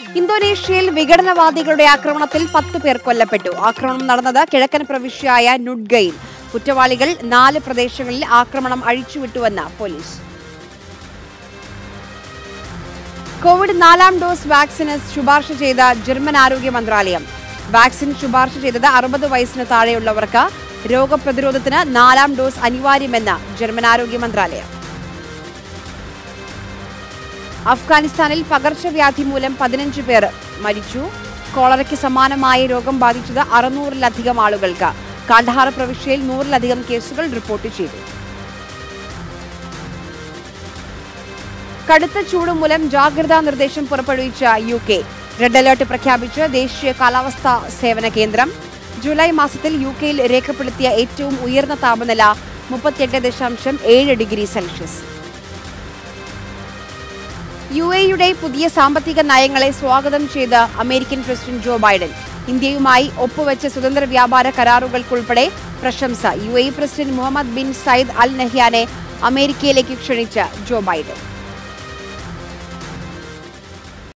ഇന്തോനേഷ്യയിൽ വിഘടനവാദികളുടെ ആക്രമണത്തിൽ പത്ത് പേർ കൊല്ലപ്പെട്ടു ആക്രമണം നടന്നത് കിഴക്കൻ പ്രവിശ്യയായ നുഡ്ഗയിൽ കുറ്റവാളികൾ നാല് പ്രദേശങ്ങളിൽ ആക്രമണം അഴിച്ചുവിട്ടുവെന്ന് പോലീസ് കോവിഡ് നാലാം ഡോസ് വാക്സിന് ശുപാർശ ചെയ്ത ജർമ്മൻ ആരോഗ്യ മന്ത്രാലയം വാക്സിൻ ശുപാർശ ചെയ്തത് അറുപത് വയസ്സിന് താഴെയുള്ളവർക്ക് രോഗപ്രതിരോധത്തിന് നാലാം ഡോസ് അനിവാര്യമെന്ന് ജർമ്മൻ ആരോഗ്യ മന്ത്രാലയം അഫ്ഗാനിസ്ഥാനിൽ പകർച്ചവ്യാധി മൂലം പതിനഞ്ച് പേർ മരിച്ചു കോളറയ്ക്ക് സമാനമായ രോഗം ബാധിച്ചത് അറുന്നൂറിലധികം ആളുകൾക്ക് കാണ്ഡഹാർ പ്രവിശ്യയിൽ നൂറിലധികം കേസുകൾ റിപ്പോർട്ട് ചെയ്തു കടുത്ത ചൂട് മൂലം ജാഗ്രതാ നിർദ്ദേശം പുറപ്പെടുവിച്ച യു കെ റെഡ് അലർട്ട് പ്രഖ്യാപിച്ച് ദേശീയ കാലാവസ്ഥാ സേവന കേന്ദ്രം ജൂലൈ മാസത്തിൽ യു കെയിൽ രേഖപ്പെടുത്തിയ ഏറ്റവും ഉയർന്ന താപനില മുപ്പത്തിയെട്ട് ദശാംശം ഏഴ് ഡിഗ്രി സെൽഷ്യസ് യു എയുടെ പുതിയ സാമ്പത്തിക നയങ്ങളെ സ്വാഗതം ചെയ്ത അമേരിക്കൻ പ്രസിഡന്റ് ജോ ബൈഡൻ ഇന്ത്യയുമായി ഒപ്പുവെച്ച സ്വതന്ത്ര വ്യാപാര കരാറുകൾക്കുൾപ്പെടെ പ്രശംസ U A president Mohammed bin Zayed Al നഹ്യാനെ അമേരിക്കയിലേക്ക് ക്ഷണിച്ച ജോ ബൈഡൻ